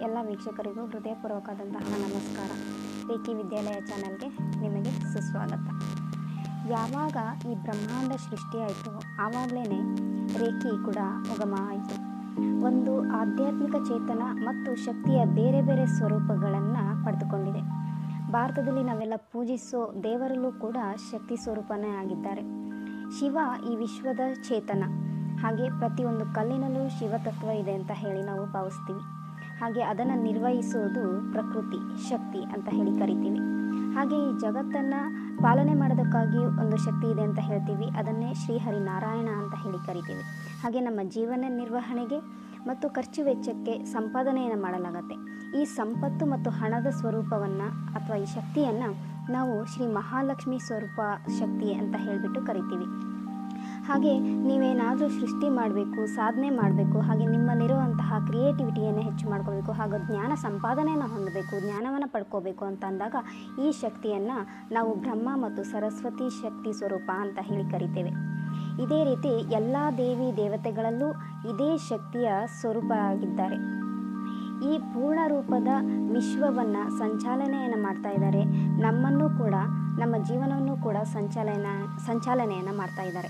ಎಲ್ಲ ವೀಕ್ಷಕರಿಗೂ ಹೃದಯಪೂರ್ವಕವಾದಂತಹ ನಮಸ್ಕಾರ ರೇಖಿ ವಿದ್ಯಾಲಯ ಚಾನಲ್ಗೆ ನಿಮಗೆ ಸುಸ್ವಾಗತ ಯಾವಾಗ ಈ ಬ್ರಹ್ಮಾಂಡ ಸೃಷ್ಟಿಯಾಯಿತು ಆವಾಗಲೇ ರೇಖಿ ಕೂಡ ಉಗಮ ಆಯಿತು ಒಂದು ಆಧ್ಯಾತ್ಮಿಕ ಚೇತನ ಮತ್ತು ಶಕ್ತಿಯ ಬೇರೆ ಬೇರೆ ಸ್ವರೂಪಗಳನ್ನು ಪಡೆದುಕೊಂಡಿದೆ ಭಾರತದಲ್ಲಿ ನಾವೆಲ್ಲ ಪೂಜಿಸೋ ದೇವರಲ್ಲೂ ಕೂಡ ಶಕ್ತಿ ಸ್ವರೂಪನೇ ಆಗಿದ್ದಾರೆ ಶಿವ ಈ ವಿಶ್ವದ ಚೇತನ ಹಾಗೆ ಪ್ರತಿಯೊಂದು ಕಲ್ಲಿನಲ್ಲೂ ಶಿವತತ್ವ ಇದೆ ಅಂತ ಹೇಳಿ ನಾವು ಭಾವಿಸ್ತೀವಿ ಹಾಗೆ ಅದನ್ನು ನಿರ್ವಹಿಸೋದು ಪ್ರಕೃತಿ ಶಕ್ತಿ ಅಂತ ಹೇಳಿ ಕರಿತೀವಿ ಹಾಗೆ ಈ ಜಗತ್ತನ್ನು ಪಾಲನೆ ಮಾಡೋದಕ್ಕಾಗಿ ಒಂದು ಶಕ್ತಿ ಇದೆ ಅಂತ ಹೇಳ್ತೀವಿ ಅದನ್ನೇ ಶ್ರೀಹರಿ ನಾರಾಯಣ ಅಂತ ಹೇಳಿ ಕರಿತೀವಿ ಹಾಗೆ ನಮ್ಮ ಜೀವನ ನಿರ್ವಹಣೆಗೆ ಮತ್ತು ಖರ್ಚು ವೆಚ್ಚಕ್ಕೆ ಸಂಪಾದನೆಯನ್ನು ಮಾಡಲಾಗತ್ತೆ ಈ ಸಂಪತ್ತು ಮತ್ತು ಹಣದ ಸ್ವರೂಪವನ್ನು ಅಥವಾ ಈ ಶಕ್ತಿಯನ್ನು ನಾವು ಶ್ರೀ ಮಹಾಲಕ್ಷ್ಮಿ ಸ್ವರೂಪ ಶಕ್ತಿ ಅಂತ ಹೇಳಿಬಿಟ್ಟು ಕರಿತೀವಿ ಹಾಗೆ ನೀವೇನಾದರೂ ಸೃಷ್ಟಿ ಮಾಡಬೇಕು ಸಾಧನೆ ಮಾಡಬೇಕು ಹಾಗೆ ನಿಮ್ಮಲ್ಲಿರುವಂತಹ ಕ್ರಿಯೇಟಿವಿಟಿಯನ್ನು ಹೆಚ್ಚು ಮಾಡ್ಕೋಬೇಕು ಹಾಗೂ ಜ್ಞಾನ ಸಂಪಾದನೆಯನ್ನು ಹೊಂದಬೇಕು ಜ್ಞಾನವನ್ನು ಪಡ್ಕೋಬೇಕು ಅಂತ ಅಂದಾಗ ಈ ಶಕ್ತಿಯನ್ನು ನಾವು ಬ್ರಹ್ಮ ಮತ್ತು ಸರಸ್ವತಿ ಶಕ್ತಿ ಸ್ವರೂಪ ಅಂತ ಹೇಳಿ ಕರಿತೇವೆ ಇದೇ ರೀತಿ ಎಲ್ಲ ದೇವಿ ದೇವತೆಗಳಲ್ಲೂ ಇದೇ ಶಕ್ತಿಯ ಸ್ವರೂಪ ಆಗಿದ್ದಾರೆ ಈ ಪೂರ್ಣ ರೂಪದ ವಿಶ್ವವನ್ನು ಸಂಚಾಲನೆಯನ್ನು ಮಾಡ್ತಾ ಇದ್ದಾರೆ ನಮ್ಮನ್ನು ಕೂಡ ನಮ್ಮ ಜೀವನವನ್ನು ಕೂಡ ಸಂಚಾಲನ ಸಂಚಾಲನೆಯನ್ನು ಮಾಡ್ತಾ ಇದ್ದಾರೆ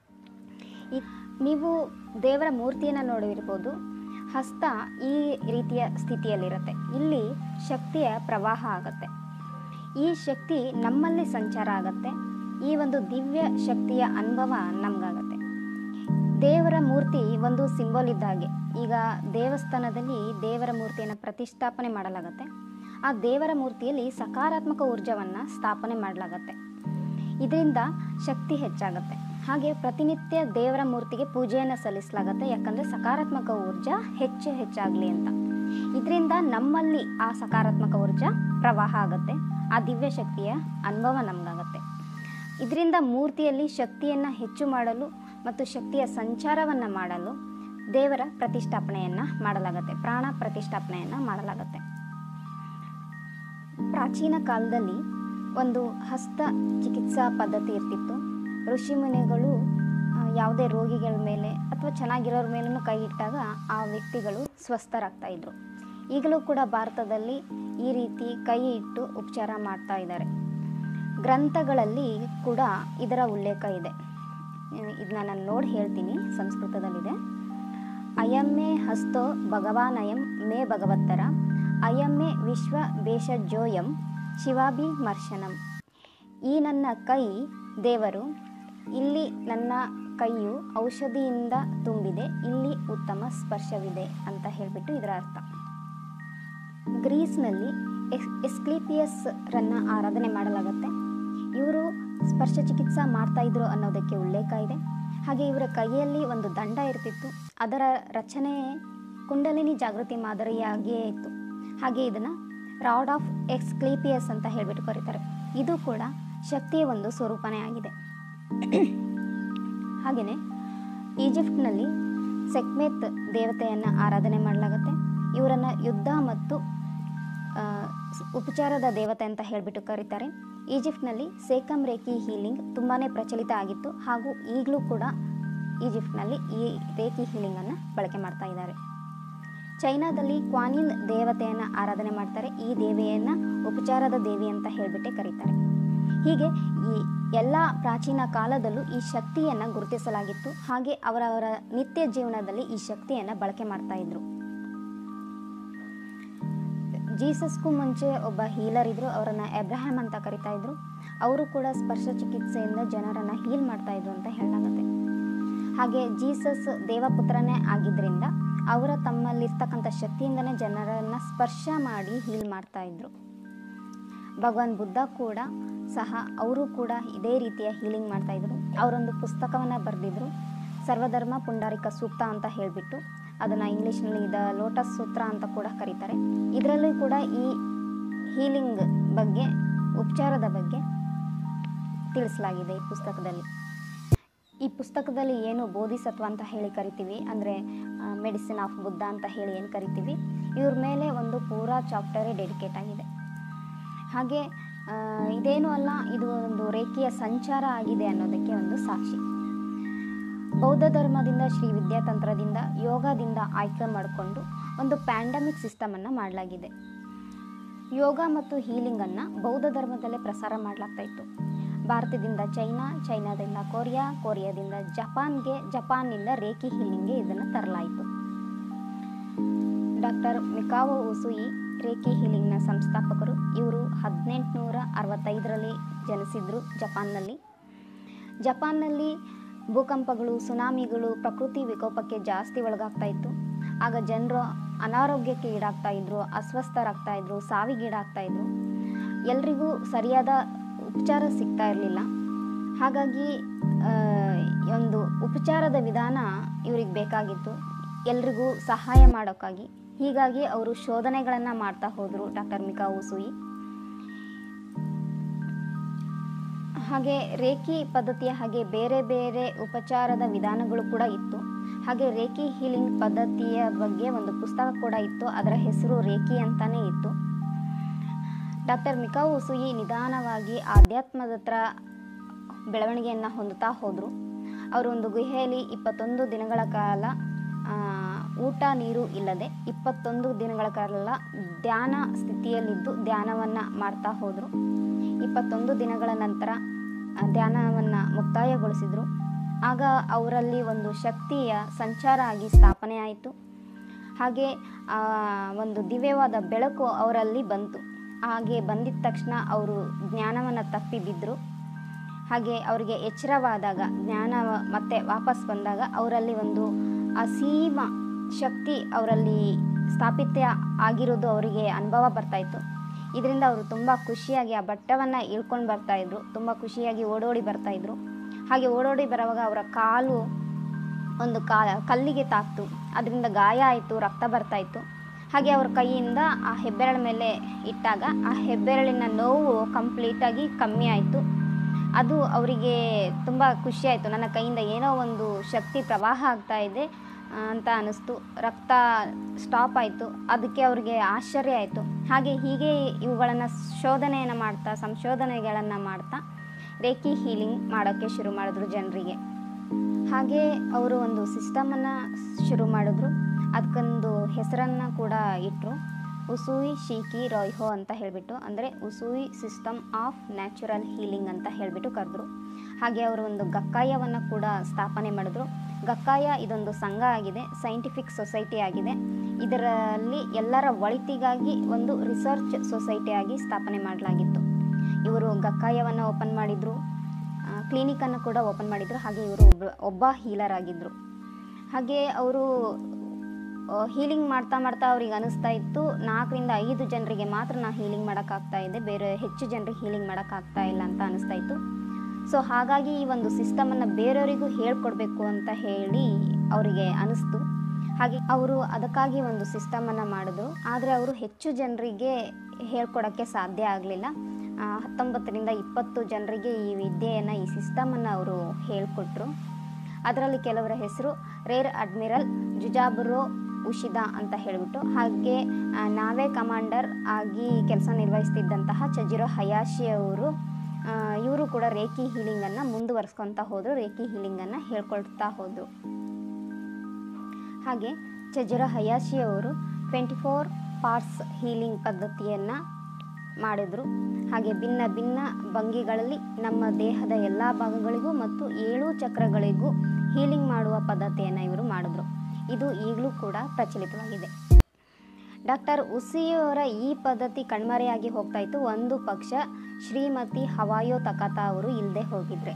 ಈ ನೀವು ದೇವರ ಮೂರ್ತಿಯನ್ನು ನೋಡಿರ್ಬೋದು ಹಸ್ತ ಈ ರೀತಿಯ ಸ್ಥಿತಿಯಲ್ಲಿರುತ್ತೆ ಇಲ್ಲಿ ಶಕ್ತಿಯ ಪ್ರವಾಹ ಆಗುತ್ತೆ ಈ ಶಕ್ತಿ ನಮ್ಮಲ್ಲಿ ಸಂಚಾರ ಆಗುತ್ತೆ ಈ ಒಂದು ದಿವ್ಯ ಶಕ್ತಿಯ ಅನುಭವ ನಮಗಾಗತ್ತೆ ದೇವರ ಮೂರ್ತಿ ಒಂದು ಸಿಂಬಲ್ ಇದ್ದಾಗೆ ಈಗ ದೇವಸ್ಥಾನದಲ್ಲಿ ದೇವರ ಮೂರ್ತಿಯನ್ನು ಪ್ರತಿಷ್ಠಾಪನೆ ಮಾಡಲಾಗತ್ತೆ ಆ ದೇವರ ಮೂರ್ತಿಯಲ್ಲಿ ಸಕಾರಾತ್ಮಕ ಊರ್ಜವನ್ನು ಸ್ಥಾಪನೆ ಮಾಡಲಾಗತ್ತೆ ಇದರಿಂದ ಶಕ್ತಿ ಹೆಚ್ಚಾಗುತ್ತೆ ಹಾಗೆ ಪ್ರತಿನಿತ್ಯ ದೇವರ ಮೂರ್ತಿಗೆ ಪೂಜೆಯನ್ನು ಸಲ್ಲಿಸಲಾಗುತ್ತೆ ಯಾಕಂದರೆ ಸಕಾರಾತ್ಮಕ ಊರ್ಜಾ ಹೆಚ್ಚು ಹೆಚ್ಚಾಗಲಿ ಅಂತ ಇದರಿಂದ ನಮ್ಮಲ್ಲಿ ಆ ಸಕಾರಾತ್ಮಕ ಊರ್ಜಾ ಪ್ರವಾಹ ಆಗುತ್ತೆ ಆ ದಿವ್ಯ ಶಕ್ತಿಯ ಅನುಭವ ನಮಗಾಗತ್ತೆ ಇದರಿಂದ ಮೂರ್ತಿಯಲ್ಲಿ ಶಕ್ತಿಯನ್ನು ಹೆಚ್ಚು ಮಾಡಲು ಮತ್ತು ಶಕ್ತಿಯ ಸಂಚಾರವನ್ನು ಮಾಡಲು ದೇವರ ಪ್ರತಿಷ್ಠಾಪನೆಯನ್ನು ಮಾಡಲಾಗುತ್ತೆ ಪ್ರಾಣ ಪ್ರತಿಷ್ಠಾಪನೆಯನ್ನು ಮಾಡಲಾಗುತ್ತೆ ಪ್ರಾಚೀನ ಕಾಲದಲ್ಲಿ ಒಂದು ಹಸ್ತ ಚಿಕಿತ್ಸಾ ಪದ್ಧತಿ ಇರ್ತಿತ್ತು ಋಷಿಮುನಿಗಳು ಆ, ಯಾವುದೇ ರೋಗಿಗಳ ಮೇಲೆ ಅಥವಾ ಚೆನ್ನಾಗಿರೋರ ಮೇಲೂ ಕೈ ಇಟ್ಟಾಗ ಆ ವ್ಯಕ್ತಿಗಳು ಸ್ವಸ್ಥರಾಗ್ತಾ ಇದ್ರು ಈಗಲೂ ಕೂಡ ಭಾರತದಲ್ಲಿ ಈ ರೀತಿ ಕೈ ಇಟ್ಟು ಉಪಚಾರ ಮಾಡ್ತಾ ಇದ್ದಾರೆ ಗ್ರಂಥಗಳಲ್ಲಿ ಕೂಡ ಇದರ ಉಲ್ಲೇಖ ಇದೆ ಇದನ್ನ ನಾನು ನೋಡಿ ಹೇಳ್ತೀನಿ ಸಂಸ್ಕೃತದಲ್ಲಿದೆ ಅಯಮ್ಮೆ ಹಸ್ತೋ ಭಗವಾನಯಂ ಮೇ ಭಗವತ್ತರ ಅಯಮ್ಮೆ ವಿಶ್ವ ಭೇಷಜೋಯಂ ಶಿವಾಭಿಮರ್ಶನಂ ಈ ನನ್ನ ಕೈ ದೇವರು ಇಲ್ಲಿ ನನ್ನ ಕೈಯು ಔಷಧಿಯಿಂದ ತುಂಬಿದೆ ಇಲ್ಲಿ ಉತ್ತಮ ಸ್ಪರ್ಶವಿದೆ ಅಂತ ಹೇಳಿಬಿಟ್ಟು ಇದರ ಅರ್ಥ ಗ್ರೀಸ್ನಲ್ಲಿ ಎಸ್ ಎಸ್ಕ್ಲಿಪಿಯಸ್ ರನ್ನ ಆರಾಧನೆ ಮಾಡಲಾಗುತ್ತೆ ಇವರು ಸ್ಪರ್ಶ ಚಿಕಿತ್ಸಾ ಮಾಡ್ತಾ ಇದ್ರು ಅನ್ನೋದಕ್ಕೆ ಉಲ್ಲೇಖ ಇದೆ ಹಾಗೆ ಇವರ ಕೈಯಲ್ಲಿ ಒಂದು ದಂಡ ಇರ್ತಿತ್ತು ಅದರ ರಚನೆ ಕುಂಡಲಿನಿ ಜಾಗೃತಿ ಮಾದರಿಯಾಗಿಯೇ ಇತ್ತು ಹಾಗೆ ಇದನ್ನು ರಾಡ್ ಆಫ್ ಎಕ್ಸ್ಕ್ಲೀಪಿಯಸ್ ಅಂತ ಹೇಳಿಬಿಟ್ಟು ಕರೀತಾರೆ ಇದು ಕೂಡ ಶಕ್ತಿಯ ಒಂದು ಸ್ವರೂಪನೇ ಆಗಿದೆ ಹಾಗೆಯೇ ಈಜಿಪ್ಟ್ನಲ್ಲಿ ಸೆಕ್ಮೆತ್ ದೇವತೆಯನ್ನು ಆರಾಧನೆ ಮಾಡಲಾಗುತ್ತೆ ಇವರನ್ನು ಯುದ್ಧ ಮತ್ತು ಆ, ಸ್- ಉಪಚಾರದ ದೇವತೆ ಅಂತ ಹೇಳಿಬಿಟ್ಟು ಕರೀತಾರೆ ಈಜಿಪ್ಟ್ನಲ್ಲಿ ಸೇಕಮ್ ರೇಖಿ ಹೀಲಿಂಗ್ ತುಂಬಾ ಪ್ರಚಲಿತ ಆಗಿತ್ತು ಹಾಗೂ ಈಗಲೂ ಕೂಡ ಈಜಿಪ್ಟ್ನಲ್ಲಿ ಈ ರೇಖಿ ಹೀಲಿಂಗನ್ನು ಬಳಕೆ ಮಾಡ್ತಾ ಇದ್ದಾರೆ ಚೈನಾದಲ್ಲಿ ಕ್ವಾನಿನ್ ದೇವತೆಯನ್ನು ಆರಾಧನೆ ಮಾಡ್ತಾರೆ ಈ ದೇವಿಯನ್ನು ಉಪಚಾರದ ದೇವಿ ಅಂತ ಹೇಳಿಬಿಟ್ಟೆ ಕರೀತಾರೆ ಹೀಗೆ ಈ ಎಲ್ಲ ಪ್ರಾಚೀನ ಕಾಲದಲ್ಲೂ ಈ ಶಕ್ತಿಯನ್ನು ಗುರುತಿಸಲಾಗಿತ್ತು ಹಾಗೆ ಅವರವರ ನಿತ್ಯ ಜೀವನದಲ್ಲಿ ಈ ಶಕ್ತಿಯನ್ನು ಬಳಕೆ ಮಾಡ್ತಾ ಇದ್ರು ಜೀಸಸ್ಗೂ ಮುಂಚೆ ಒಬ್ಬ ಹೀಲರ್ ಇದ್ರು ಅವರನ್ನು ಎಬ್ರಹಾಮ್ ಅಂತ ಕರಿತಾ ಇದ್ರು ಅವರು ಕೂಡ ಸ್ಪರ್ಶ ಚಿಕಿತ್ಸೆಯಿಂದ ಜನರನ್ನು ಹೀಲ್ ಮಾಡ್ತಾ ಇದ್ರು ಅಂತ ಹೇಳಲಾಗುತ್ತೆ ಹಾಗೆ ಜೀಸಸ್ ದೇವಪುತ್ರನೇ ಆಗಿದ್ದರಿಂದ ಅವರ ತಮ್ಮಲ್ಲಿರ್ತಕ್ಕಂಥ ಶಕ್ತಿಯಿಂದನೇ ಜನರನ್ನು ಸ್ಪರ್ಶ ಮಾಡಿ ಹೀಲ್ ಮಾಡ್ತಾ ಇದ್ರು ಭಗವಾನ್ ಬುದ್ಧ ಕೂಡ ಸಹ ಅವರು ಕೂಡ ಇದೇ ರೀತಿಯ ಹೀಲಿಂಗ್ ಮಾಡ್ತಾ ಇದ್ರು ಅವರೊಂದು ಪುಸ್ತಕವನ್ನು ಬರೆದಿದ್ರು ಸರ್ವಧರ್ಮ ಪುಂಡಾರಿಕ ಸೂಕ್ತ ಅಂತ ಹೇಳಿಬಿಟ್ಟು ಅದನ್ನು ಇಂಗ್ಲೀಷ್ನಲ್ಲಿ ದ ಲೋಟಸ್ ಸೂತ್ರ ಅಂತ ಕೂಡ ಕರೀತಾರೆ ಇದರಲ್ಲೂ ಕೂಡ ಈ ಹೀಲಿಂಗ್ ಬಗ್ಗೆ ಉಪಚಾರದ ಬಗ್ಗೆ ತಿಳಿಸಲಾಗಿದೆ ಈ ಪುಸ್ತಕದಲ್ಲಿ ಈ ಪುಸ್ತಕದಲ್ಲಿ ಏನು ಬೋಧಿಸತ್ವ ಅಂತ ಹೇಳಿ ಕರಿತೀವಿ ಅಂದರೆ ಮೆಡಿಸಿನ್ ಆಫ್ ಬುದ್ಧ ಅಂತ ಹೇಳಿ ಏನು ಕರಿತೀವಿ ಇವ್ರ ಮೇಲೆ ಒಂದು ಪೂರಾ ಚಾಪ್ಟರೇ ಡೆಡಿಕೇಟ್ ಆಗಿದೆ ಹಾಗೆ ಆ, ಇದೇನೂ ಅಲ್ಲ ಇದು ಒಂದು ರೇಖೆಯ ಸಂಚಾರ ಆಗಿದೆ ಅನ್ನೋದಕ್ಕೆ ಒಂದು ಸಾಕ್ಷಿ ಬೌದ್ಧ ಧರ್ಮದಿಂದ ಶ್ರೀ ವಿದ್ಯಾತಂತ್ರದಿಂದ ಯೋಗದಿಂದ ಆಯ್ಕೆ ಮಾಡಿಕೊಂಡು ಒಂದು ಪ್ಯಾಂಡಮಿಕ್ ಸಿಸ್ಟಮನ್ನು ಮಾಡಲಾಗಿದೆ ಯೋಗ ಮತ್ತು ಹೀಲಿಂಗನ್ನು ಬೌದ್ಧ ಧರ್ಮದಲ್ಲೇ ಪ್ರಸಾರ ಮಾಡಲಾಗ್ತಾ ಇತ್ತು ಭಾರತದಿಂದ ಚೈನಾ ಚೈನಾದಿಂದ ಕೊರಿಯಾ ಕೊರಿಯಾದಿಂದ ಜಪಾನ್ಗೆ ಜಪಾನ್ನಿಂದ ರೇಖಿ ಹೀಲಿಂಗ್ಗೆ ಇದನ್ನು ತರಲಾಯಿತು ಡಾಕ್ಟರ್ ಮಿಕಾವೋ ಉಸುಯಿ ರೇಖಿ ಹೀಲಿಂಗ್ನ ಸಂಸ್ಥಾಪಕರು ಇವರು ಹದಿನೆಂಟುನೂರ ಅರವತ್ತೈದರಲ್ಲಿ ಜನಿಸಿದ್ರು ಜಪಾನ್ನಲ್ಲಿ ಜಪಾನ್ನಲ್ಲಿ ಭೂಕಂಪಗಳು ಸುನಾಮಿಗಳು ಪ್ರಕೃತಿ ವಿಕೋಪಕ್ಕೆ ಜಾಸ್ತಿ ಒಳಗಾಗ್ತಾ ಇತ್ತು ಆಗ ಜನರು ಅನಾರೋಗ್ಯಕ್ಕೆ ಈಡಾಗ್ತಾ ಇದ್ರು ಅಸ್ವಸ್ಥರಾಗ್ತಾ ಇದ್ರು ಸಾವಿಗೀಡಾಗ್ತಾ ಇದ್ರು ಎಲ್ರಿಗೂ ಸರಿಯಾದ ಉಪಚಾರ ಸಿಗ್ತಾ ಇರಲಿಲ್ಲ ಹಾಗಾಗಿ ಆ, ಒಂದು ಉಪಚಾರದ ವಿಧಾನ ಇವ್ರಿಗೆ ಬೇಕಾಗಿತ್ತು ಎಲ್ರಿಗೂ ಸಹಾಯ ಮಾಡೋಕ್ಕಾಗಿ ಹೀಗಾಗಿ ಅವರು ಶೋಧನೆಗಳನ್ನು ಮಾಡ್ತಾ ಹೋದರು ಡಾಕ್ಟರ್ ಮಿಕಾ ಉಸುಯಿ ಹಾಗೆ ರೇಖಿ ಪದ್ಧತಿಯ ಹಾಗೆ ಬೇರೆ ಬೇರೆ ಉಪಚಾರದ ವಿಧಾನಗಳು ಕೂಡ ಇತ್ತು ಹಾಗೆ ರೇಖಿ ಹೀಲಿಂಗ್ ಪದ್ಧತಿಯ ಬಗ್ಗೆ ಒಂದು ಪುಸ್ತಕ ಕೂಡ ಇತ್ತು ಅದರ ಹೆಸರು ರೇಖಿ ಅಂತಾನೆ ಇತ್ತು ಡಾಕ್ಟರ್ ಮಿಕಾ ಉಸುಯಿ ನಿಧಾನವಾಗಿ ಆಧ್ಯಾತ್ಮದ ಹತ್ರ ಬೆಳವಣಿಗೆಯನ್ನು ಹೊಂದುತ್ತಾ ಹೋದರು ಅವರು ಒಂದು ಗುಹೆಯಲ್ಲಿ ಇಪ್ಪತ್ತೊಂದು ದಿನಗಳ ಕಾಲ ಆ, ಊಟ ನೀರು ಇಲ್ಲದೆ ಇಪ್ಪತ್ತೊಂದು ದಿನಗಳ ಕಾಲ ಧ್ಯಾನ ಸ್ಥಿತಿಯಲ್ಲಿದ್ದು ಧ್ಯಾನವನ್ನು ಮಾಡ್ತಾ ಹೋದರು ಇಪ್ಪತ್ತೊಂದು ದಿನಗಳ ನಂತರ ಆ ಧ್ಯಾನವನ್ನು ಮುಕ್ತಾಯಗೊಳಿಸಿದರು ಆಗ ಅವರಲ್ಲಿ ಒಂದು ಶಕ್ತಿಯ ಸಂಚಾರ ಆಗಿ ಸ್ಥಾಪನೆ ಆಯಿತು ಹಾಗೆ ಆ, ಒಂದು ದಿವ್ಯವಾದ ಬೆಳಕು ಅವರಲ್ಲಿ ಬಂತು ಹಾಗೆ ಬಂದಿದ ತಕ್ಷಣ ಅವರು ಜ್ಞಾನವನ್ನು ತಪ್ಪಿ ಬಿದ್ದರು ಹಾಗೆ ಅವರಿಗೆ ಎಚ್ಚರವಾದಾಗ ಜ್ಞಾನ ಮತ್ತೆ ವಾಪಸ್ ಬಂದಾಗ ಅವರಲ್ಲಿ ಒಂದು ಅಸೀಮ ಶಕ್ತಿ ಅವರಲ್ಲಿ ಸ್ಥಾಪಿತ ಆಗಿರೋದು ಅವರಿಗೆ ಅನುಭವ ಬರ್ತಾಯಿತ್ತು ಇದರಿಂದ ಅವರು ತುಂಬ ಖುಷಿಯಾಗಿ ಆ ಬಟ್ಟವನ್ನು ಇಳ್ಕೊಂಡು ಬರ್ತಾಯಿದ್ರು ತುಂಬ ಖುಷಿಯಾಗಿ ಓಡೋಡಿ ಬರ್ತಾಯಿದ್ರು ಹಾಗೆ ಓಡೋಡಿ ಬರುವಾಗ ಅವರ ಕಾಲು ಒಂದು ಕಾ ಕಲ್ಲಿಗೆ ತಾಕ್ತು ಅದರಿಂದ ಗಾಯ ಆಯಿತು ರಕ್ತ ಬರ್ತಾಯಿತ್ತು ಹಾಗೆ ಅವ್ರ ಕೈಯಿಂದ ಆ ಹೆಬ್ಬೆರಳ ಮೇಲೆ ಇಟ್ಟಾಗ ಆ ಹೆಬ್ಬೆರಳಿನ ನೋವು ಕಂಪ್ಲೀಟಾಗಿ ಕಮ್ಮಿ ಆಯಿತು ಅದು ಅವರಿಗೆ ತುಂಬ ಖುಷಿಯಾಯಿತು ನನ್ನ ಕೈಯಿಂದ ಏನೋ ಒಂದು ಶಕ್ತಿ ಪ್ರವಾಹ ಆಗ್ತಾ ಇದೆ ಆ, ಅಂತ ಅನ್ನಿಸ್ತು ರಕ್ತ ಸ್ಟಾಪ್ ಆಯಿತು ಅದಕ್ಕೆ ಅವ್ರಿಗೆ ಆಶ್ಚರ್ಯ ಆಯಿತು ಹಾಗೆ ಹೀಗೆ ಇವುಗಳನ್ನು ಶೋಧನೆಯನ್ನು ಮಾಡ್ತಾ ಸಂಶೋಧನೆಗಳನ್ನು ಮಾಡ್ತಾ ರೇಖಿ ಹೀಲಿಂಗ್ ಮಾಡೋಕ್ಕೆ ಶುರು ಮಾಡಿದ್ರು ಜನರಿಗೆ ಹಾಗೆ ಅವರು ಒಂದು ಸಿಸ್ಟಮನ್ನು ಶುರು ಮಾಡಿದ್ರು ಅದಕ್ಕೊಂದು ಹೆಸರನ್ನು ಕೂಡ ಇಟ್ಟರು ಉಸೂಯಿ ಶೀಕಿ ರಾಯ್ಹೋ ಅಂತ ಹೇಳಿಬಿಟ್ಟು ಅಂದರೆ Usui system of natural healing ಅಂತ ಹೇಳಿಬಿಟ್ಟು ಕರೆದ್ರು ಹಾಗೆ ಅವರು ಒಂದು ಗಕ್ಕಾಯವನ್ನು ಕೂಡ ಸ್ಥಾಪನೆ ಮಾಡಿದ್ರು ಗಕ್ಕಾಯ ಇದೊಂದು ಸಂಘ ಆಗಿದೆ ಸೈಂಟಿಫಿಕ್ ಸೊಸೈಟಿ ಆಗಿದೆ ಇದರಲ್ಲಿ ಎಲ್ಲರ ಒಳಿತಿಗಾಗಿ ಒಂದು ರಿಸರ್ಚ್ ಸೊಸೈಟಿಯಾಗಿ ಸ್ಥಾಪನೆ ಮಾಡಲಾಗಿತ್ತು ಇವರು ಗಕ್ಕಾಯವನ್ನು ಓಪನ್ ಮಾಡಿದರು ಕ್ಲಿನಿಕನ್ನು ಕೂಡ ಓಪನ್ ಮಾಡಿದರು ಹಾಗೆ ಇವರು ಒಬ್ಬ ಒಬ್ಬ ಹೀಲರ್ ಆಗಿದ್ದರು ಹಾಗೆ ಅವರು ಹೀಲಿಂಗ್ ಮಾಡ್ತಾ ಮಾಡ್ತಾ ಅವ್ರಿಗೆ ಅನಿಸ್ತಾ ಇತ್ತು ನಾಲ್ಕರಿಂದ ಐದು ಜನರಿಗೆ ಮಾತ್ರ ನಾ ಹೀಲಿಂಗ್ ಮಾಡೋಕ್ಕಾಗ್ತಾ ಇದೆ ಬೇರೆ ಹೆಚ್ಚು ಜನರಿಗೆ ಹೀಲಿಂಗ್ ಮಾಡೋಕ್ಕಾಗ್ತಾ ಇಲ್ಲ ಅಂತ ಅನಿಸ್ತಾ ಇತ್ತು ಸೊ ಹಾಗಾಗಿ ಈ ಒಂದು ಸಿಸ್ಟಮನ್ನು ಬೇರೆಯವರಿಗೂ ಹೇಳ್ಕೊಡ್ಬೇಕು ಅಂತ ಹೇಳಿ ಅವರಿಗೆ ಅನಿಸ್ತು ಹಾಗೆ ಅವರು ಅದಕ್ಕಾಗಿ ಒಂದು ಸಿಸ್ಟಮನ್ನು ಮಾಡಿದ್ರು ಆದರೆ ಅವರು ಹೆಚ್ಚು ಜನರಿಗೆ ಹೇಳ್ಕೊಡೋಕ್ಕೆ ಸಾಧ್ಯ ಆಗಲಿಲ್ಲ ಹತ್ತೊಂಬತ್ತರಿಂದ ಇಪ್ಪತ್ತು ಜನರಿಗೆ ಈ ವಿದ್ಯೆಯನ್ನು ಈ ಸಿಸ್ಟಮನ್ನು ಅವರು ಹೇಳಿಕೊಟ್ರು ಅದರಲ್ಲಿ ಕೆಲವರ ಹೆಸರು ರೇರ್ ಅಡ್ಮಿರಲ್ ಜುಜಾಬುರೋ ಉಶಿದಾ ಅಂತ ಹೇಳಿಬಿಟ್ಟು ಹಾಗೆ ಆ, ನಾವೇ ಕಮಾಂಡರ್ ಆಗಿ ಕೆಲಸ ನಿರ್ವಹಿಸ್ತಿದ್ದಂತಹ ಚಜಿರೋ ಹಯಾಶಿ ಅವರು ಇವರು ಕೂಡ ರೇಖಿ ಹೀಲಿಂಗನ್ನು ಮುಂದುವರ್ಸ್ಕೊತಾ ಹೋದರು ರೇಖಿ ಹೀಲಿಂಗನ್ನು ಹೇಳ್ಕೊಳ್ತಾ ಹೋದರು ಹಾಗೆ ಚಜಿರೋ ಹಯಾಶಿ ಅವರು ಟ್ವೆಂಟಿ ಫೋರ್ ಪಾರ್ಟ್ಸ್ ಹೀಲಿಂಗ್ ಪದ್ಧತಿಯನ್ನು ಮಾಡಿದರು ಹಾಗೆ ಭಿನ್ನ ಭಿನ್ನ ಭಂಗಿಗಳಲ್ಲಿ ನಮ್ಮ ದೇಹದ ಎಲ್ಲ ಭಾಗಗಳಿಗೂ ಮತ್ತು ಏಳು ಚಕ್ರಗಳಿಗೂ ಹೀಲಿಂಗ್ ಮಾಡುವ ಪದ್ಧತಿಯನ್ನು ಇವರು ಮಾಡಿದ್ರು ಇದು ಈಗಲೂ ಕೂಡ ಪ್ರಚಲಿತವಾಗಿದೆ ಡಾಕ್ಟರ್ ಉಸಿಯವರ ಈ ಪದ್ಧತಿ ಕಣ್ಮರೆಯಾಗಿ ಹೋಗ್ತಾ ಇತ್ತು ಒಂದು ಪಕ್ಷ ಶ್ರೀಮತಿ ಹವಾಯೋ ತಕಾತ ಅವರು ಇಲ್ಲದೆ ಹೋಗಿದ್ರೆ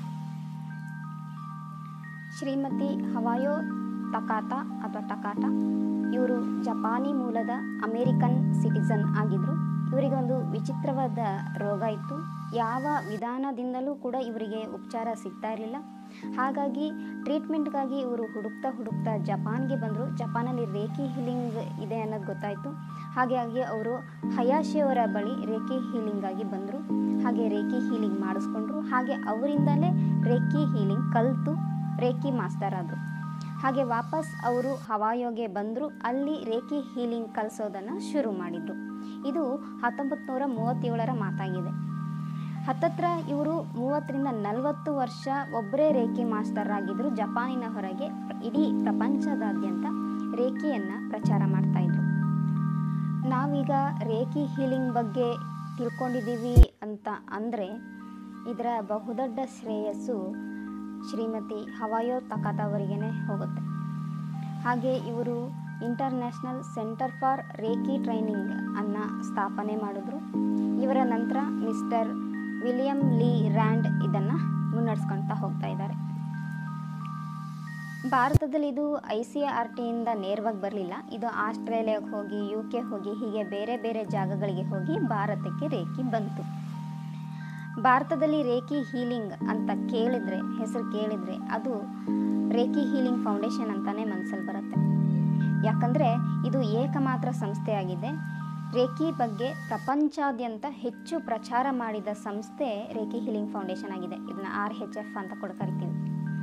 ಶ್ರೀಮತಿ ಹವಾಯೋ ತಕಾತ ಅಥವಾ ಟಕಾಟ ಇವರು ಜಪಾನಿ ಮೂಲದ ಅಮೇರಿಕನ್ ಸಿಟಿಸನ್ ಆಗಿದ್ದರು ಇವರಿಗೆ ಒಂದು ವಿಚಿತ್ರವಾದ ರೋಗ ಇತ್ತು ಯಾವ ವಿಧಾನದಿಂದಲೂ ಕೂಡ ಇವರಿಗೆ ಉಪಚಾರ ಸಿಗ್ತಾ ಇರಲಿಲ್ಲ ಹಾಗಾಗಿ ಟ್ರೀಟ್ಮೆಂಟ್ಗಾಗಿ ಇವರು ಹುಡುಕ್ತಾ ಹುಡುಕ್ತಾ ಜಪಾನ್ಗೆ ಬಂದರು ಜಪಾನಲ್ಲಿ ರೇಖಿ ಹೀಲಿಂಗ್ ಇದೆ ಅನ್ನೋದು ಗೊತ್ತಾಯಿತು ಹಾಗಾಗಿ ಅವರು ಹಯಾಶಿಯವರ ಬಳಿ ರೇಖಿ ಹೀಲಿಂಗಾಗಿ ಬಂದರು ಹಾಗೆ ರೇಖಿ ಹೀಲಿಂಗ್ ಮಾಡಿಸ್ಕೊಂಡ್ರು ಹಾಗೆ ಅವರಿಂದಲೇ ರೇಖಿ ಹೀಲಿಂಗ್ ಕಲಿತು ರೇಖಿ ಮಾಸ್ಟರ್ ಆದರು ಹಾಗೆ ವಾಪಸ್ ಅವರು ಹವಾಯೋಗೆ ಬಂದರು ಅಲ್ಲಿ ರೇಖಿ ಹೀಲಿಂಗ್ ಕಲಿಸೋದನ್ನು ಶುರು ಮಾಡಿದರು ಇದು ಹತ್ತೊಂಬತ್ತು ನೂರ ಮೂವತ್ತೇಳರ ಮಾತಾಗಿದೆ ಹತ್ತತ್ರ ಇವರು ಮೂವತ್ತರಿಂದ ನಲವತ್ತು ವರ್ಷ ಒಬ್ಬರೇ ರೇಖಿ ಮಾಸ್ಟರ್ ಆಗಿದ್ದರು ಜಪಾನಿನ ಹೊರಗೆ ಪ್ರ- ಇಡೀ ಪ್ರಪಂಚದಾದ್ಯಂತ ರೇಖಿಯನ್ನು ಪ್ರಚಾರ ಮಾಡ್ತಾಯಿದ್ರು ನಾವೀಗ ರೇಖಿ ಹೀಲಿಂಗ್ ಬಗ್ಗೆ ತಿಳ್ಕೊಂಡಿದ್ದೀವಿ ಅಂತ ಅಂದರೆ ಇದರ ಬಹುದೊಡ್ಡ ಶ್ರೇಯಸ್ಸು ಶ್ರೀಮತಿ ಹವಾಯೋ ತಕಾತ್ ಅವರಿಗೇ ಹೋಗುತ್ತೆ ಹಾಗೆ ಇವರು international centre for reiki training ಅನ್ನು ಸ್ಥಾಪನೆ ಮಾಡಿದ್ರು ಇವರ ನಂತರ ಮಿಸ್ಟರ್ ವಿಲಿಯಂ ಲೀ ರ್ಯಾಂಡ್ ಇದನ್ನು ಮುನ್ನಡೆಸ್ಕೊಳ್ತಾ ಹೋಗ್ತಾ ಇದ್ದಾರೆ ಭಾರತದಲ್ಲಿ ಇದು ಐ ಸಿ ಆರ್ ಟಿಯಿಂದ ನೇರವಾಗಿ ಬರಲಿಲ್ಲ ಇದು ಆಸ್ಟ್ರೇಲಿಯಾಗೆ ಹೋಗಿ ಯು ಕೆ ಹೋಗಿ ಹೀಗೆ ಬೇರೆ ಬೇರೆ ಜಾಗಗಳಿಗೆ ಹೋಗಿ ಭಾರತಕ್ಕೆ ರೇಖಿ ಬಂತು ಭಾರತದಲ್ಲಿ ರೇಖಿ ಹೀಲಿಂಗ್ ಅಂತ ಕೇಳಿದರೆ ಹೆಸರು ಕೇಳಿದರೆ ಅದು ರೇಖಿ ಹೀಲಿಂಗ್ ಫೌಂಡೇಶನ್ ಅಂತಲೇ ಮನಸ್ಸಲ್ಲಿ ಬರುತ್ತೆ ಯಾಕಂದರೆ ಇದು ಏಕಮಾತ್ರ ಸಂಸ್ಥೆಯಾಗಿದೆ ರೇಖಿ ಬಗ್ಗೆ ಪ್ರಪಂಚಾದ್ಯಂತ ಹೆಚ್ಚು ಪ್ರಚಾರ ಮಾಡಿದ ಸಂಸ್ಥೆ ರೇಖಿ ಹೀಲಿಂಗ್ ಫೌಂಡೇಶನ್ ಆಗಿದೆ ಇದನ್ನ ಆರ್ ಹೆಚ್ ಎಫ್ ಅಂತ ಕೂಡ ಕರಿತೀವಿ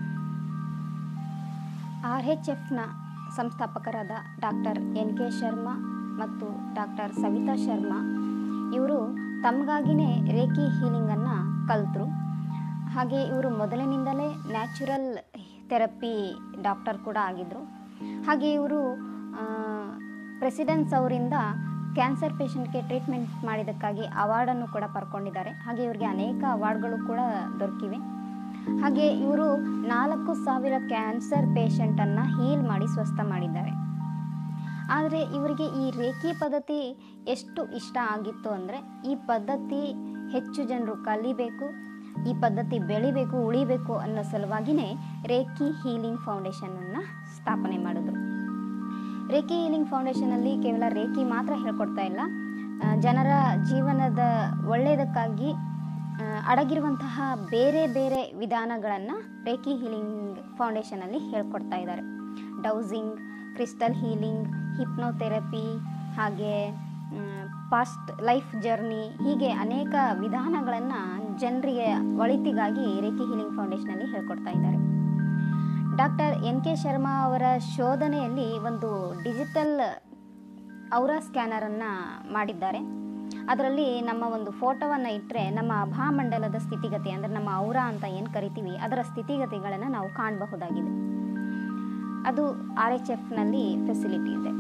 ಆರ್ ಎಚ್ ಎಫ್ನ ಸಂಸ್ಥಾಪಕರಾದ ಡಾಕ್ಟರ್ ಎನ್ ಕೆ ಶರ್ಮಾ ಮತ್ತು ಡಾಕ್ಟರ್ ಸವಿತಾ ಶರ್ಮಾ ಇವರು ತಮಗಾಗಿಯೇ ರೇಖಿ ಹೀಲಿಂಗನ್ನು ಕಲಿತರು ಹಾಗೆ ಇವರು ಮೊದಲಿನಿಂದಲೇ ನ್ಯಾಚುರಲ್ ಥೆರಪಿ ಡಾಕ್ಟರ್ ಕೂಡ ಆಗಿದ್ದರು ಹಾಗೆ ಇವರು ಪ್ರೆಸಿಡೆನ್ಸ್ ಅವರಿಂದ ಕ್ಯಾನ್ಸರ್ ಪೇಷಂಟ್ಗೆ ಟ್ರೀಟ್ಮೆಂಟ್ ಮಾಡಿದ್ದಕ್ಕಾಗಿ ಅವಾರ್ಡನ್ನು ಕೂಡ ಪಡ್ಕೊಂಡಿದ್ದಾರೆ ಹಾಗೆ ಇವರಿಗೆ ಅನೇಕ ಅವಾರ್ಡ್ಗಳು ಕೂಡ ದೊರಕಿವೆ ಹಾಗೆ ಇವರು ನಾಲ್ಕು ಸಾವಿರ ಕ್ಯಾನ್ಸರ್ ಪೇಷಂಟನ್ನು ಹೀಲ್ ಮಾಡಿ ಸ್ವಸ್ಥ ಮಾಡಿದ್ದಾರೆ ಆದರೆ ಇವರಿಗೆ ಈ ರೇಖಿ ಪದ್ಧತಿ ಎಷ್ಟು ಇಷ್ಟ ಆಗಿತ್ತು ಅಂದರೆ ಈ ಪದ್ಧತಿ ಹೆಚ್ಚು ಜನರು ಕಲಿಬೇಕು ಈ ಪದ್ಧತಿ ಬೆಳಿಬೇಕು ಉಳಿಬೇಕು ಅನ್ನೋ ಸಲುವಾಗಿಯೇ ರೇಖಿ ಹೀಲಿಂಗ್ ಫೌಂಡೇಶನನ್ನು ಸ್ಥಾಪನೆ ಮಾಡಿದ್ರು ರೇಖಿ ಹೀಲಿಂಗ್ ಫೌಂಡೇಶನಲ್ಲಿ ಕೇವಲ ರೇಖಿ ಮಾತ್ರ ಹೇಳ್ಕೊಡ್ತಾ ಇಲ್ಲ ಆ, ಜನರ ಜೀವನದ ಒಳ್ಳೆಯದಕ್ಕಾಗಿ ಆ, ಅಡಗಿರುವಂತಹ ಬೇರೆ ಬೇರೆ ವಿಧಾನಗಳನ್ನು ರೇಖಿ ಹೀಲಿಂಗ್ ಫೌಂಡೇಶನಲ್ಲಿ ಹೇಳ್ಕೊಡ್ತಾ ಇದ್ದಾರೆ ಡೌಸಿಂಗ್ ಕ್ರಿಸ್ಟಲ್ ಹೀಲಿಂಗ್ ಹಿಪ್ನೋಥೆರಪಿ ಹಾಗೆ ಪಾಸ್ಟ್ ಲೈಫ್ ಜರ್ನಿ ಹೀಗೆ ಅನೇಕ ವಿಧಾನಗಳನ್ನು ಜನರಿಗೆ ಒಳಿತಿಗಾಗಿ ರೇಖಿ ಹೀಲಿಂಗ್ ಫೌಂಡೇಶನಲ್ಲಿ ಹೇಳ್ಕೊಡ್ತಾ ಇದ್ದಾರೆ ಡಾಕ್ಟರ್ ಎನ್ ಕೆ ಶರ್ಮಾ ಅವರ ಶೋಧನೆಯಲ್ಲಿ ಒಂದು ಡಿಜಿಟಲ್ ಔರಾ ಸ್ಕ್ಯಾನರನ್ನು ಮಾಡಿದ್ದಾರೆ ಅದರಲ್ಲಿ ನಮ್ಮ ಒಂದು ಫೋಟೋವನ್ನು ಇಟ್ಟರೆ ನಮ್ಮ ಭಾಮಂಡಲದ ಸ್ಥಿತಿಗತಿ ಅಂದರೆ ನಮ್ಮ ಔರಾ ಅಂತ ಏನು ಕರಿತೀವಿ ಅದರ ಸ್ಥಿತಿಗತಿಗಳನ್ನು ನಾವು ಕಾಣಬಹುದಾಗಿದೆ ಅದು ಆರ್ ಎಚ್ ಎಫ್ನಲ್ಲಿ ಫೆಸಿಲಿಟಿ ಇದೆ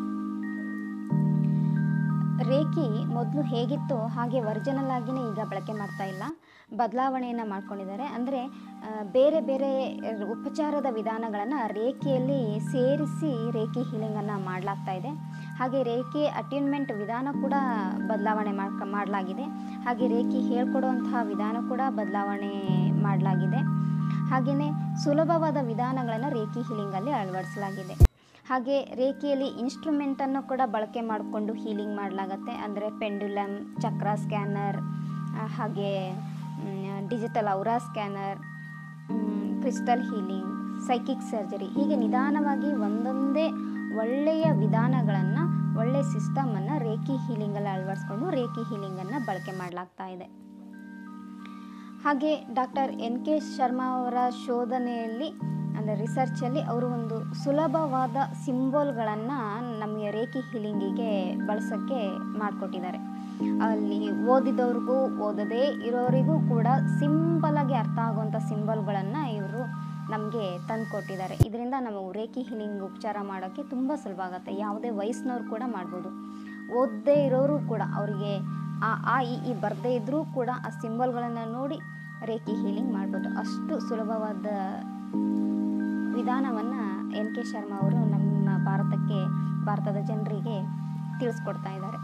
ರೇಖಿ ಮೊದಲು ಹೇಗಿತ್ತೋ ಹಾಗೆ ಒರಿಜಿನಲ್ ಆಗಿಯೇ ಈಗ ಬಳಕೆ ಮಾಡ್ತಾ ಇಲ್ಲ ಬದಲಾವಣೆಯನ್ನು ಮಾಡ್ಕೊಂಡಿದ್ದಾರೆ ಅಂದರೆ ಆ, ಬೇರೆ ಬೇರೆ ಉಪಚಾರದ ವಿಧಾನಗಳನ್ನು ರೇಖೆಯಲ್ಲಿ ಸೇರಿಸಿ ರೇಖಿ ಹೀಲಿಂಗನ್ನು ಮಾಡಲಾಗ್ತಾ ಇದೆ ಹಾಗೆ ರೇಖೆ ಅಟ್ಯೂನ್ಮೆಂಟ್ ವಿಧಾನ ಕೂಡ ಬದಲಾವಣೆ ಮಾಡ್ಕ ಮಾಡಲಾಗಿದೆ ಹಾಗೆ ರೇಖಿ ಹೇಳ್ಕೊಡುವಂತಹ ವಿಧಾನ ಕೂಡ ಬದಲಾವಣೆ ಮಾಡಲಾಗಿದೆ ಹಾಗೆಯೇ ಸುಲಭವಾದ ವಿಧಾನಗಳನ್ನು ರೇಖಿ ಹೀಲಿಂಗಲ್ಲಿ ಅಳವಡಿಸಲಾಗಿದೆ ಹಾಗೆ ರೇಖೆಯಲ್ಲಿ ಇನ್ಸ್ಟ್ರೂಮೆಂಟನ್ನು ಕೂಡ ಬಳಕೆ ಮಾಡಿಕೊಂಡು ಹೀಲಿಂಗ್ ಮಾಡಲಾಗತ್ತೆ ಅಂದರೆ ಪೆಂಡುಲಮ್ ಚಕ್ರ ಸ್ಕ್ಯಾನರ್ ಆ, ಹಾಗೆ digital aura scanner crystal healing psychic surgery ಹೀಗೆ ನಿಧಾನವಾಗಿ ಒಂದೊಂದೇ ಒಳ್ಳೆಯ ವಿಧಾನಗಳನ್ನು ಒಳ್ಳೆಯ ಸಿಸ್ಟಮನ್ನು ರೇಖಿ ಹೀಲಿಂಗಲ್ಲಿ ಅಳವಡಿಸ್ಕೊಂಡು ರೇಖಿ ಹೀಲಿಂಗನ್ನು ಬಳಕೆ ಮಾಡಲಾಗ್ತಾ ಇದೆ ಹಾಗೆ ಡಾಕ್ಟರ್ ಎನ್ ಕೆ ಶರ್ಮಾ ಅವರ ಶೋಧನೆಯಲ್ಲಿ ಅಂದರೆ ರಿಸರ್ಚಲ್ಲಿ ಅವರು ಒಂದು ಸುಲಭವಾದ ಸಿಂಬೋಲ್ಗಳನ್ನು ನಮಗೆ ರೇಖಿ ಹೀಲಿಂಗಿಗೆ ಬಳಸೋಕ್ಕೆ ಮಾಡಿಕೊಟ್ಟಿದ್ದಾರೆ ಅಲ್ಲಿ ಓದಿದವ್ರಿಗೂ ಓದದೇ ಇರೋರಿಗೂ ಕೂಡ ಸಿಂಪಲಾಗಿ ಅರ್ಥ ಆಗುವಂಥ ಸಿಂಬಲ್ಗಳನ್ನು ಇವರು ನಮಗೆ ತಂದುಕೊಟ್ಟಿದ್ದಾರೆ ಇದರಿಂದ ನಾವು ರೇಖಿ ಹೀಲಿಂಗ್ ಉಪಚಾರ ಮಾಡೋಕ್ಕೆ ತುಂಬ ಸುಲಭ ಆಗುತ್ತೆ ಯಾವುದೇ ವಯಸ್ಸಿನವ್ರು ಕೂಡ ಮಾಡ್ಬೋದು ಓದದೇ ಇರೋರು ಕೂಡ ಅವರಿಗೆ ಆ ಆ ಈ ಈ ಬರದೇ ಇದ್ದರೂ ಕೂಡ ಆ ಸಿಂಬಲ್ಗಳನ್ನು ನೋಡಿ ರೇಖಿ ಹೀಲಿಂಗ್ ಮಾಡ್ಬೋದು ಅಷ್ಟು ಸುಲಭವಾದ ವಿಧಾನವನ್ನು ಎನ್ ಕೆ ಶರ್ಮಾ ಅವರು ನಮ್ಮ ಭಾರತಕ್ಕೆ ಭಾರತದ ಜನರಿಗೆ ತಿಳಿಸ್ಕೊಡ್ತಾ ಇದ್ದಾರೆ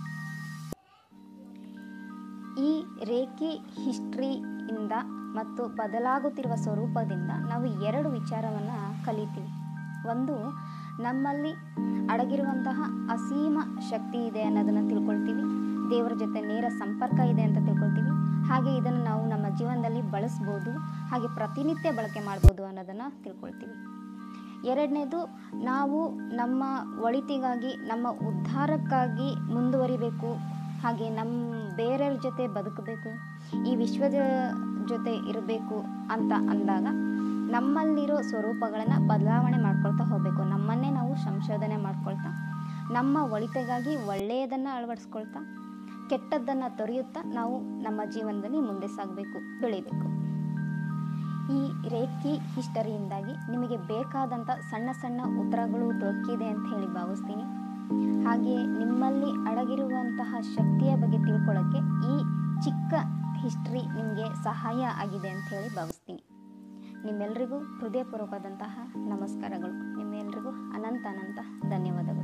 ಈ ರೇಖಿ ಹಿಸ್ಟ್ರಿಯಿಂದ ಮತ್ತು ಬದಲಾಗುತ್ತಿರುವ ಸ್ವರೂಪದಿಂದ ನಾವು ಎರಡು ವಿಚಾರವನ್ನು ಕಲಿತೀವಿ ಒಂದು ನಮ್ಮಲ್ಲಿ ಅಡಗಿರುವಂತಹ ಅಸೀಮ ಶಕ್ತಿ ಇದೆ ಅನ್ನೋದನ್ನು ತಿಳ್ಕೊಳ್ತೀವಿ ದೇವರ ಜೊತೆ ನೇರ ಸಂಪರ್ಕ ಇದೆ ಅಂತ ತಿಳ್ಕೊಳ್ತೀವಿ ಹಾಗೆ ಇದನ್ನು ನಾವು ನಮ್ಮ ಜೀವನದಲ್ಲಿ ಬಳಸ್ಬೋದು ಹಾಗೆ ಪ್ರತಿನಿತ್ಯ ಬಳಕೆ ಮಾಡ್ಬೋದು ಅನ್ನೋದನ್ನು ತಿಳ್ಕೊಳ್ತೀವಿ ಎರಡನೇದು ನಾವು ನಮ್ಮ ಒಳಿತಿಗಾಗಿ ನಮ್ಮ ಉದ್ಧಾರಕ್ಕಾಗಿ ಮುಂದುವರಿಬೇಕು ಹಾಗೆ ನಮ್ಮ ಬೇರೆಯವ್ರ ಜೊತೆ ಬದುಕಬೇಕು ಈ ವಿಶ್ವದ ಜೊತೆ ಇರಬೇಕು ಅಂತ ಅಂದಾಗ ನಮ್ಮಲ್ಲಿರೋ ಸ್ವರೂಪಗಳನ್ನು ಬದಲಾವಣೆ ಮಾಡ್ಕೊಳ್ತಾ ಹೋಗಬೇಕು ನಮ್ಮನ್ನೇ ನಾವು ಸಂಶೋಧನೆ ಮಾಡ್ಕೊಳ್ತಾ ನಮ್ಮ ಒಳಿತಿಗಾಗಿ ಒಳ್ಳೆಯದನ್ನು ಅಳವಡಿಸ್ಕೊಳ್ತಾ ಕೆಟ್ಟದ್ದನ್ನು ತೊರೆಯುತ್ತಾ ನಾವು ನಮ್ಮ ಜೀವನದಲ್ಲಿ ಮುಂದೆ ಸಾಗಬೇಕು ಬೆಳಿಬೇಕು ಈ ರೇಖಿ ಹಿಸ್ಟರಿಯಿಂದಾಗಿ ನಿಮಗೆ ಬೇಕಾದಂಥ ಸಣ್ಣ ಸಣ್ಣ ಉತ್ತರಗಳು ದೊರಕಿದೆ ಅಂತ ಹೇಳಿ ಭಾವಿಸ್ತೀನಿ ಹಾಗೆಯೇ ನಿಮ್ಮಲ್ಲಿ ಅಡಗಿರುವಂತಹ ಶಕ್ತಿಯ ಬಗ್ಗೆ ತಿಳ್ಕೊಳ್ಳೋಕ್ಕೆ ಈ ಚಿಕ್ಕ ಹಿಸ್ಟ್ರಿ ನಿಮಗೆ ಸಹಾಯ ಆಗಿದೆ ಅಂತ ಹೇಳಿ ಭಾವಿಸ್ತೀನಿ ನಿಮ್ಮೆಲ್ಲರಿಗೂ ಹೃದಯಪೂರ್ವಕವಾದಂತಹ ನಮಸ್ಕಾರಗಳು ನಿಮ್ಮೆಲ್ಲರಿಗೂ ಅನಂತ ಅನಂತ ಧನ್ಯವಾದಗಳು